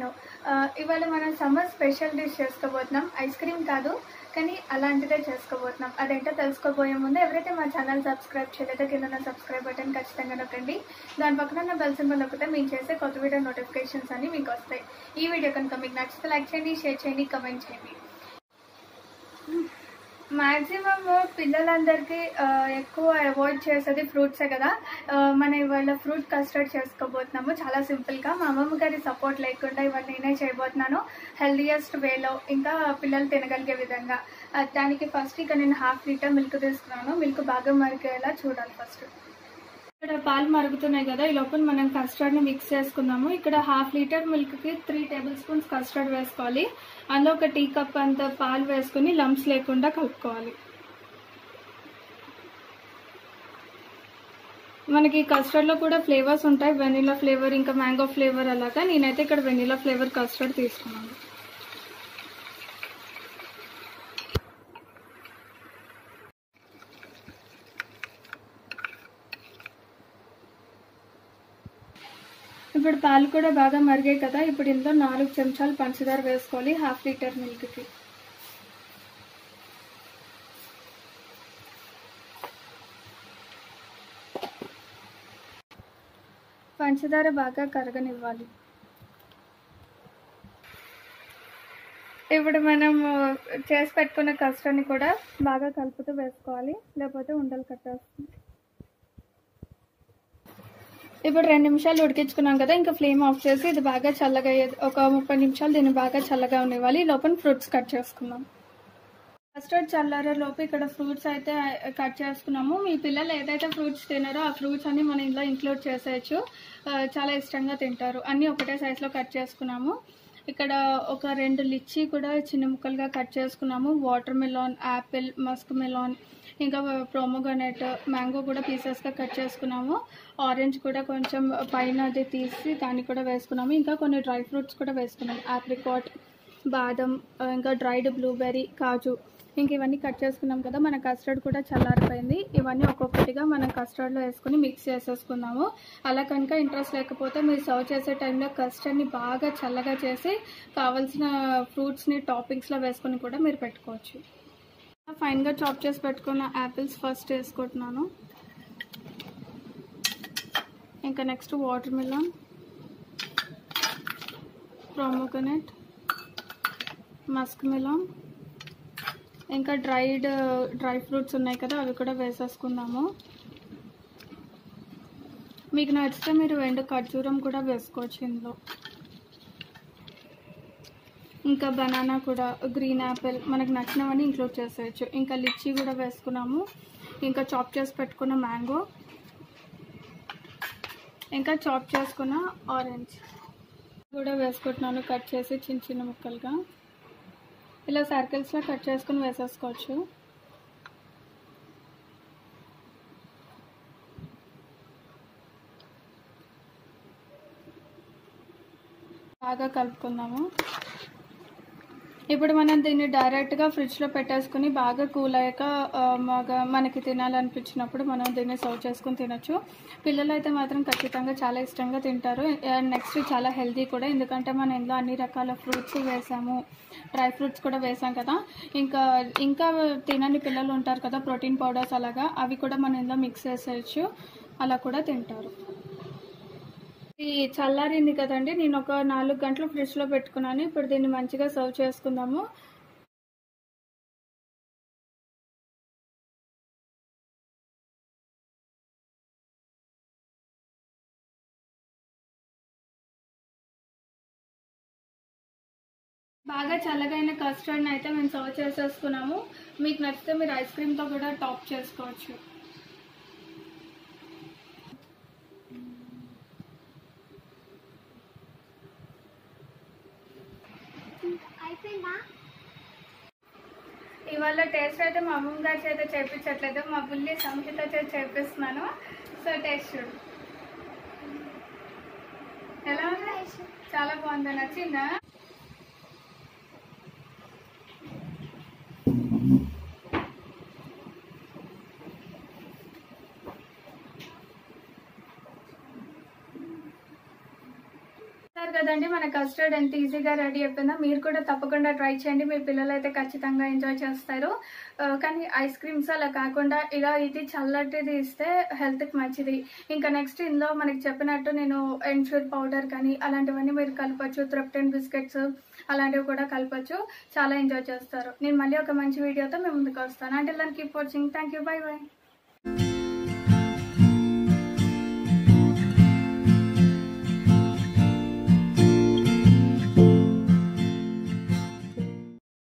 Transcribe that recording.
నేను ఆ, ఇవాళ మనం సమ్మర్ స్పెషల్ డిష్ చేసుకోబోతున్నాం ఐస్ క్రీమ్ కాదు కానీ అలాంటిదే చేసుకోబోతున్నాం అదేంటో తెలుసుకోబోయే ముందు ఎవరైతే మా ఛానల్ సబ్స్క్రైబ్ చేయలేదో కింద ఉన్న సబ్స్క్రైబ్ బటన్ ఖచ్చితంగా నొక్కండి దాని పక్కన ఉన్న బెల్ సింబల్ నొక్కితే మేము చేసే కొత్త వీడియో నోటిఫికేషన్స్ అన్ని మీకు వస్తాయి ఈ వీడియో కనుక మీకు నచ్చితే లైక్ చేయండి షేర్ చేయండి కమెంట్ చేయండి మాక్సిమం పిల్లలందరికీ ఆ, ఎక్కువ అవాయిడ్ చేసేది ఫ్రూట్సే కదా ఆ, మనం ఇవాళ ఫ్రూట్ కస్టర్డ్ చేసుకోబోతున్నాము చాలా సింపుల్గా మా అమ్మమ్మ గారి సపోర్ట్ లేకుండా ఇవాళ నేనే చేయబోతున్నాను హెల్దియెస్ట్ వేలో ఇంకా పిల్లలు తినగలిగే విధంగా ఆ, దానికి ఫస్ట్ ఇక నేను హాఫ్ లీటర్ మిల్క్ తీసుకున్నాను మిల్క్ బాగా మరిగేలా చూడాలి ఫస్ట్ ఇక్కడ పాలు మరుగుతున్నాయి కదా ఈ లోపల మనం కస్టర్డ్ ని మిక్స్ చేసుకుందాము ఇక్కడ హాఫ్ లీటర్ మిల్క్ కి త్రీ టేబుల్ స్పూన్స్ కస్టర్డ్ వేసుకోవాలి అందులో ఒక టీ కప్ అంత పాలు వేసుకుని లంప్స్ లేకుండా కలుపుకోవాలి మనకి కస్టర్డ్ లో కూడా ఫ్లేవర్స్ ఉంటాయి వెనిలా ఫ్లేవర్ ఇంకా మ్యాంగో ఫ్లేవర్ అలాగా నేనైతే ఇక్కడ వెనిలా ఫ్లేవర్ కస్టర్డ్ తీసుకున్నాను ఇప్పుడు పాలు కూడా బాగా మరిగాయి కదా ఇప్పుడు ఇందులో నాలుగు చెంచాలు పంచదార వేసుకోవాలి హాఫ్ లీటర్ మిల్క్కి పంచదార బాగా కరగనివ్వాలి ఇప్పుడు మనం చేసి పెట్టుకున్న కస్టర్డ్ని కూడా బాగా కలుపుతూ వేసుకోవాలి లేకపోతే ఉండలు కట్టేస్తుంది ఇప్పుడు రెండు నిమిషాలు ఉడికించుకున్నాం కదా ఇంకా ఫ్లేమ్ ఆఫ్ చేసి ఇది బాగా చల్లగా అయ్యేది ఒక ముప్పై నిమిషాలు దీన్ని బాగా చల్లగా ఉండేవాలి ఈ లోపల ఫ్రూట్స్ కట్ చేసుకుందాం కస్టర్డ్ చల్లారే లోపు ఇక్కడ ఫ్రూట్స్ అయితే కట్ చేసుకున్నాము మీ పిల్లలు ఏదైతే ఫ్రూట్స్ తినారో ఆ ఫ్రూట్స్ అన్ని మనం ఇందులో ఇంక్లూడ్ చేసేయచ్చు ఆ, చాలా ఇష్టంగా తింటారు అన్నీ ఒకటే సైజులో కట్ చేసుకున్నాము ఇక్కడ ఒక రెండు లిచ్చి కూడా చిన్న ముక్కలుగా కట్ చేసుకున్నాము watermelon apple musk melon ఇంకా ప్రోమోగనెట్ మ్యాంగో కూడా పీసెస్గా కట్ చేసుకున్నాము ఆరెంజ్ కూడా కొంచెం పైన అది తీసి దాన్ని కూడా వేసుకున్నాము ఇంకా కొన్ని డ్రై ఫ్రూట్స్ కూడా వేసుకున్నాము ఆప్రికాట్ బాదం ఆ, ఇంకా డ్రైడ్ బ్లూబెర్రీ కాజు ఇంక ఇవన్నీ కట్ చేసుకున్నాం కదా మన కస్టర్డ్ కూడా చల్లారిపోయింది ఇవన్నీ ఒక్కొక్కటిగా మనం కస్టర్డ్లో వేసుకుని మిక్స్ చేసేసుకుందాము అలా కనుక ఇంట్రెస్ట్ లేకపోతే మీరు సర్వ్ చేసే టైంలో కస్టర్డ్ని బాగా చల్లగా చేసి కావాల్సిన ఫ్రూట్స్ని టాపింగ్స్లో వేసుకొని కూడా మీరు పెట్టుకోవచ్చు ఫైన్గా చాప్ చేసి పెట్టుకున్న యాపిల్స్ ఫస్ట్ వేసుకుంటున్నాను ఇంకా next watermelon pomegranate musk melon ఇంకా డ్రైడ్ డ్రై ఫ్రూట్స్ ఉన్నాయి కదా అవి కూడా వేసేసుకుందాము మీకు నచ్చితే మీరు ఎండు ఖర్జూరం కూడా వేసుకోవచ్చు ఇందులో ఇంకా బనానా కూడా గ్రీన్ యాపిల్ మనకు నచ్చినవన్నీ ఇంక్లూడ్ చేసేయచ్చు ఇంకా లిచ్చీ కూడా వేసుకున్నాము ఇంకా చాప్ చేసి పెట్టుకున్న మ్యాంగో ఇంకా చాప్ చేసుకున్న ఆరెంజ్ కూడా వేసుకుంటున్నాను కట్ చేసి చిన్న చిన్న ముక్కలుగా ఇలా సర్కిల్స్లో కట్ చేసుకుని వేసేసుకోవచ్చు బాగా కలుపుకుందాము ఇప్పుడు మనం దీన్ని డైరెక్ట్గా ఫ్రిడ్జ్లో పెట్టేసుకుని బాగా కూల్ అయ్యాక ఆ, బాగా మనకి తినాలనిపించినప్పుడు మనం దీన్ని సర్వ్ చేసుకుని తినొచ్చు పిల్లలు అయితే మాత్రం ఖచ్చితంగా చాలా ఇష్టంగా తింటారు నెక్స్ట్ చాలా హెల్తీ కూడా ఎందుకంటే మనం ఇందులో అన్ని రకాల ఫ్రూట్స్ వేసాము డ్రై ఫ్రూట్స్ కూడా వేసాం కదా ఇంకా ఇంకా తినని పిల్లలు ఉంటారు కదా ప్రోటీన్ పౌడర్స్ అలాగా అవి కూడా మనం ఇందులో మిక్స్ చేసేయచ్చు అలా కూడా తింటారు ఇది చల్లారింది కదండి నేను ఒక నాలుగు గంటలు ఫ్రిడ్జ్లో పెట్టుకున్నాను ఇప్పుడు దీన్ని మంచిగా సర్వ్ చేసుకుందాము బాగా చల్లగైన కస్టర్డ్ని అయితే మేము సర్వ్ చేసేసుకున్నాము మీకు నచ్చితే మీరు ఐస్ క్రీమ్తో కూడా టాప్ చేసుకోవచ్చు ఇవాళ టేస్ట్ అయితే మా అమ్మమ్మ గారి చేత చేయించట్లేదు మా బుల్లి సంహిత చేత చేపిస్తున్నాను సో టేస్ట్ చూడు ఎలా ఉంది చాలా బాగుంది నచ్చిందా చూస్తారు కదా చూడండి మన కస్టర్డ్ ఎంత ఈజీగా రెడీ అయిపోయిందో మీరు కూడా తప్పకుండా ట్రై చేయండి మీ పిల్లలు అయితే ఖచ్చితంగా ఎంజాయ్ చేస్తారు ఆ, కానీ ఐస్ క్రీమ్స్ అలా కాకుండా ఇలా ఇది చల్లటిది ఇస్తే హెల్త్కి మంచిది ఇంకా నెక్స్ట్ ఇందులో మనకి చెప్పినట్టు నేను ఎన్షూర్ పౌడర్ కానీ అలాంటివన్నీ మీరు కలపచ్చు త్రిప్టన్ బిస్కెట్స్ అలాంటివి కూడా కలపచ్చు చాలా ఎంజాయ్ చేస్తారు నేను మళ్ళీ ఒక మంచి వీడియోతో మేము ముందుకు వస్తాను అంటే keep watching thank you bye by